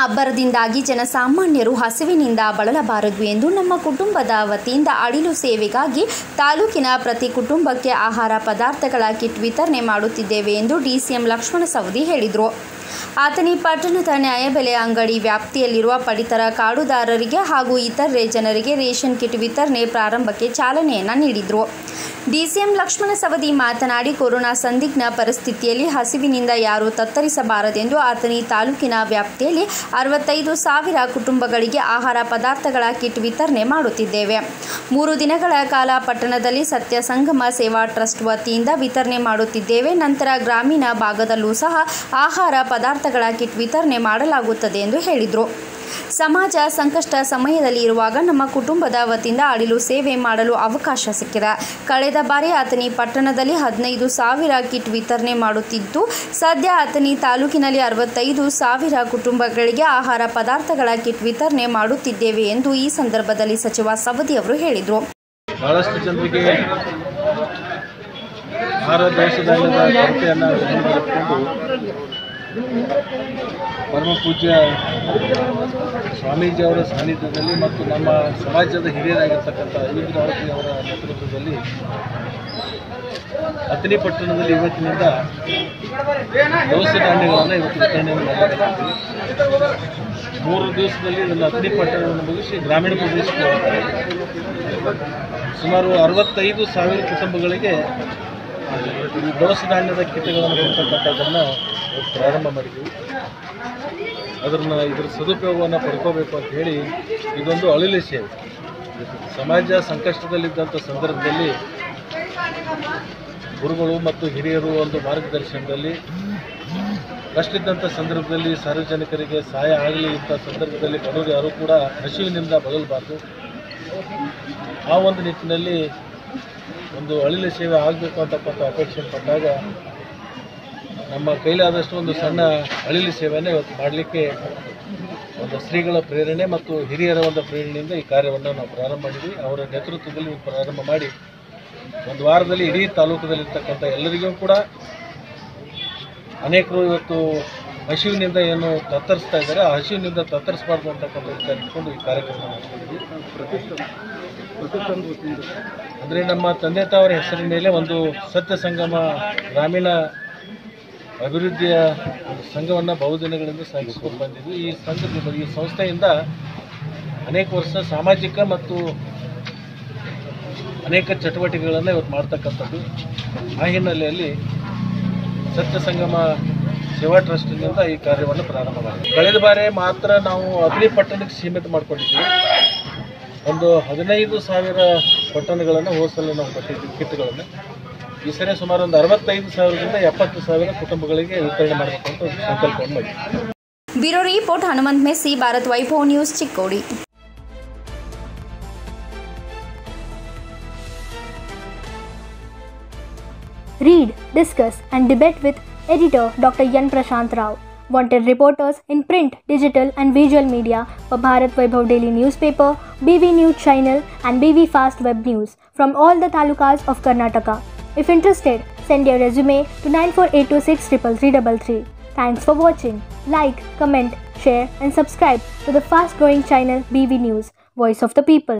ಅಬ್ಬರದಿಂದಾಗಿ ಜನಸಾಮಾನ್ಯರು ಹಸಿವಿನಿಂದ ಬಳಲಬಾರದು ಎಂದು ನಮ್ಮ ಕುಟುಂಬದ ವತಿಯಿಂದ ಅಳಿಲು ಸೇವೆಗಾಗಿ ತಾಲೂಕಿನ ಪ್ರತಿ ಕುಟುಂಬಕ್ಕೆ ಆಹಾರ ಪದಾರ್ಥಗಳ ಕಿಟ್ ವಿತರಣೆ ಮಾಡುತ್ತಿದ್ದೇವೆ ಎಂದು ಡಿಸಿಎಂ ಲಕ್ಷ್ಮಣ ಸವದಿ ಹೇಳಿದರು ಆತನಿ ಪಟ್ಟಣದ ನ್ಯಾಯಬೆಲೆ ಅಂಗಡಿ ವ್ಯಾಪ್ತಿಯಲ್ಲಿರುವ ಪಡಿತರ ಕಾಡುದಾರರಿಗೆ ಹಾಗೂ ಇತರೆ ಜನರಿಗೆ ರೇಷನ್ ಕಿಟ್ ವಿತರಣೆ ಪ್ರಾರಂಭಕ್ಕೆ ಚಾಲನೆಯನ್ನು ನೀಡಿದರು ಡಿಸಿಎಂ ಲಕ್ಷ್ಮಣ ಸವದಿ ಮಾತನಾಡಿ ಕೊರೋನಾ ಸಂದಿಗ್ಧ ಪರಿಸ್ಥಿತಿಯಲ್ಲಿ ಹಸಿವಿನಿಂದ ಯಾರೂ ತತ್ತರಿಸಬಾರದೆಂದು ಆತನಿ ತಾಲೂಕಿನ ವ್ಯಾಪ್ತಿಯಲ್ಲಿ ಅರವತ್ತೈದು ಸಾವಿರ ಕುಟುಂಬಗಳಿಗೆ ಆಹಾರ ಪದಾರ್ಥಗಳ ಕಿಟ್ ವಿತರಣೆ ಮಾಡುತ್ತಿದ್ದೇವೆ ಮೂರು ದಿನಗಳ ಕಾಲ ಪಟ್ಟಣದಲ್ಲಿ ಸತ್ಯ ಸಂಗಮ ಸೇವಾ ಟ್ರಸ್ಟ್ ವತಿಯಿಂದ ವಿತರಣೆ ಮಾಡುತ್ತಿದ್ದೇವೆ ನಂತರ ಗ್ರಾಮೀಣ ಭಾಗದಲ್ಲೂ ಸಹ ಆಹಾರ ಪದಾರ್ಥಗಳ ಕಿಟ್ ವಿತರಣೆ ಮಾಡಲಾಗುತ್ತದೆ ಎಂದು ಹೇಳಿದರು ಸಮಾಜ ಸಂಕಷ್ಟ ಸಮಯದಲ್ಲಿ ಇರುವಾಗ ನಮ್ಮ ಕುಟುಂಬದ ವತಿಯಿಂದ ಅಳಿಲು ಸೇವೆ ಮಾಡಲು ಅವಕಾಶ ಸಿಕ್ಕಿದೆ ಕಳೆದ ಬಾರಿ ಆತನಿ ಪಟ್ಟಣದಲ್ಲಿ ಹದಿನೈದು ಸಾವಿರ ಕಿಟ್ ವಿತರಣೆ ಮಾಡುತ್ತಿದ್ದು ಸದ್ಯ ಆತನಿ ತಾಲೂಕಿನಲ್ಲಿ ಅರವತ್ತೈದು ಸಾವಿರ ಕುಟುಂಬಗಳಿಗೆ ಆಹಾರ ಪದಾರ್ಥಗಳ ಕಿಟ್ ವಿತರಣೆ ಮಾಡುತ್ತಿದ್ದೇವೆ ಎಂದು ಈ ಸಂದರ್ಭದಲ್ಲಿ ಸಚಿವ ಸವದಿ ಅವರು ಹೇಳಿದರು ಬಹಳಷ್ಟು ಜನರಿಗೆ ಆಹಾರ ದೋಷಧಾನ್ಯದ ಕೊರತೆಯನ್ನು ಗಮನದಲ್ಲಿಟ್ಟುಕೊಂಡು ಪರಮ ಪೂಜ್ಯ ಸ್ವಾಮೀಜಿಯವರ ಸಾನ್ನಿಧ್ಯದಲ್ಲಿ ಮತ್ತು ನಮ್ಮ ಸಮಾಜದ ಹಿರಿಯರಾಗಿರ್ತಕ್ಕಂಥ ಅರವಿಂದ್ ಅವರ ನೇತೃತ್ವದಲ್ಲಿ ಅತನಿ ಪಟ್ಟಣದಲ್ಲಿ ಇವತ್ತಿನಿಂದ ದವಸ ಧಾನ್ಯಗಳನ್ನು ಇವತ್ತು ವಿತರಣೆಯನ್ನು ಮಾಡಲಾಗುತ್ತದೆ ಮೂರು ದಿವಸದಲ್ಲಿ ಇದನ್ನು ಅತನಿ ಪಟ್ಟಣವನ್ನು ಮುಗಿಸಿ ಗ್ರಾಮೀಣ ಪ್ರದೇಶಕ್ಕೆ ಹೋಗ್ತಾರೆ ಸುಮಾರು ಅರವತ್ತೈದು ಸಾವಿರ ಕುಟುಂಬಗಳಿಗೆ ಈ ದವಸ ಧಾನ್ಯದ ಕಿಟ್ಗಳನ್ನು ಕೊಡ್ತಕ್ಕಂಥದ್ದನ್ನು ಪ್ರಾರಂಭ ಮಾಡಿದ್ದೀವಿ ಅದನ್ನು ಇದರ ಸದುಪಯೋಗವನ್ನು ಪಡ್ಕೋಬೇಕು ಅಂತ ಹೇಳಿ ಇದೊಂದು ಅಳಿಲು ಸೇವೆ ಸಮಾಜ ಸಂಕಷ್ಟದಲ್ಲಿದ್ದಂಥ ಸಂದರ್ಭದಲ್ಲಿ ಗುರುಗಳು ಮತ್ತು ಹಿರಿಯರು ಒಂದು ಮಾರ್ಗದರ್ಶನದಲ್ಲಿ ಕಷ್ಟಿದ್ದಂಥ ಸಂದರ್ಭದಲ್ಲಿ ಸಾರ್ವಜನಿಕರಿಗೆ ಸಹಾಯ ಆಗಲಿ ಇಂಥ ಸಂದರ್ಭದಲ್ಲಿ ಬಡವರು ಯಾರೂ ಕೂಡ ಹಸಿವಿನಿಂದ ಬಳಲಬಾರ್ದು ಆ ಒಂದು ನಿಟ್ಟಿನಲ್ಲಿ ಒಂದು ಅಳಿಲು ಸೇವೆ ಆಗಬೇಕು ಅಂತಕ್ಕಂಥ ಅಪೇಕ್ಷೆ ಪಟ್ಟಾಗ ನಮ್ಮ ಕೈಲಾದಷ್ಟು ಒಂದು ಸಣ್ಣ ಅಳಿಲು ಸೇವೆಯನ್ನು ಇವತ್ತು ಮಾಡಲಿಕ್ಕೆ ಒಂದು ಶ್ರೀಗಳ ಪ್ರೇರಣೆ ಮತ್ತು ಹಿರಿಯರ ಒಂದು ಪ್ರೇರಣೆಯಿಂದ ಈ ಕಾರ್ಯವನ್ನು ನಾವು ಪ್ರಾರಂಭ ಮಾಡಿದ್ವಿ ಅವರ ನೇತೃತ್ವದಲ್ಲಿ ಇದು ಪ್ರಾರಂಭ ಮಾಡಿ ಒಂದು ವಾರದಲ್ಲಿ ಇಡೀ ತಾಲೂಕದಲ್ಲಿರ್ತಕ್ಕಂಥ ಎಲ್ಲರಿಗೂ ಕೂಡ ಅನೇಕರು ಇವತ್ತು ಹಸಿವಿನಿಂದ ಏನು ತತ್ತರಿಸ್ತಾ ಇದ್ದಾರೆ ಆ ಹಸಿವಿನಿಂದ ತತ್ತರಿಸಬಾರ್ದು ಅಂತಕ್ಕಂಥ ವಿಚಾರ ಇಟ್ಕೊಂಡು ಈ ಕಾರ್ಯಕ್ರಮ ಮಾಡ್ಕೊಂಡಿದ್ವಿ ಅಂದರೆ ನಮ್ಮ ತಂದೆ ತಾವರ ಹೆಸರಿನ ಮೇಲೆ ಒಂದು ಸತ್ಯ ಸಂಗಮ ಗ್ರಾಮೀಣ ಅಭಿವೃದ್ಧಿಯ ಒಂದು ಸಂಘವನ್ನು ಬಹುದಿನಗಳಿಂದ ಸಾಗಿಸ್ಕೊಂಡು ಬಂದಿದ್ವಿ ಈ ಸಂಘದಿಂದ ಈ ಸಂಸ್ಥೆಯಿಂದ ಅನೇಕ ವರ್ಷ ಸಾಮಾಜಿಕ ಮತ್ತು ಅನೇಕ ಚಟುವಟಿಕೆಗಳನ್ನು ಇವತ್ತು ಮಾಡ್ತಕ್ಕಂಥದ್ದು ಆ ಹಿನ್ನೆಲೆಯಲ್ಲಿ ಸತ್ಯ ಸಂಗಮ ಸೇವಾ ಟ್ರಸ್ಟಿನಿಂದ ಈ ಕಾರ್ಯವನ್ನು ಪ್ರಾರಂಭ ಮಾಡಿದ್ವಿ ಕಳೆದ ಬಾರಿ ಮಾತ್ರ ನಾವು ಅಗ್ನಿ ಪಟ್ಟಣಕ್ಕೆ ಸೀಮಿತ ಮಾಡ್ಕೊಂಡಿದ್ವಿ ಒಂದು ಹದಿನೈದು ಸಾವಿರ ಪಟ್ಟಣಗಳನ್ನು ಹೋಸಲು ನಾವು ಕೊಟ್ಟಿದ್ವಿ ಕಿಟ್ಗಳನ್ನು ಈ ಸರಿ ಸುಮಾರು ಒಂದು ಅರವತ್ತೈದು ಸಾವಿರದಿಂದ ಎಪ್ಪತ್ತು ಸಾವಿರ ಕುಟುಂಬಗಳಿಗೆ ವಿತರಣೆ ಮಾಡಬೇಕು ಅಂತ ಒಂದು ಸಂಕಲ್ಪವನ್ನು ಮಾಡಿದ್ವಿ bureau report Hanumant Messi Bharat Vaibhav news Chikkodi Read, discuss, and debate with editor Dr. Yan Prashant Rao. Wanted reporters in print, digital, and visual media for Bharat Vaibhav Daily Newspaper, BV News Channel, and BV Fast Web News from all the talukas of Karnataka. If interested, send your resume to 94826 Thanks for watching. Like, comment, share, and subscribe to the fast growing channel BV News, Voice of the People.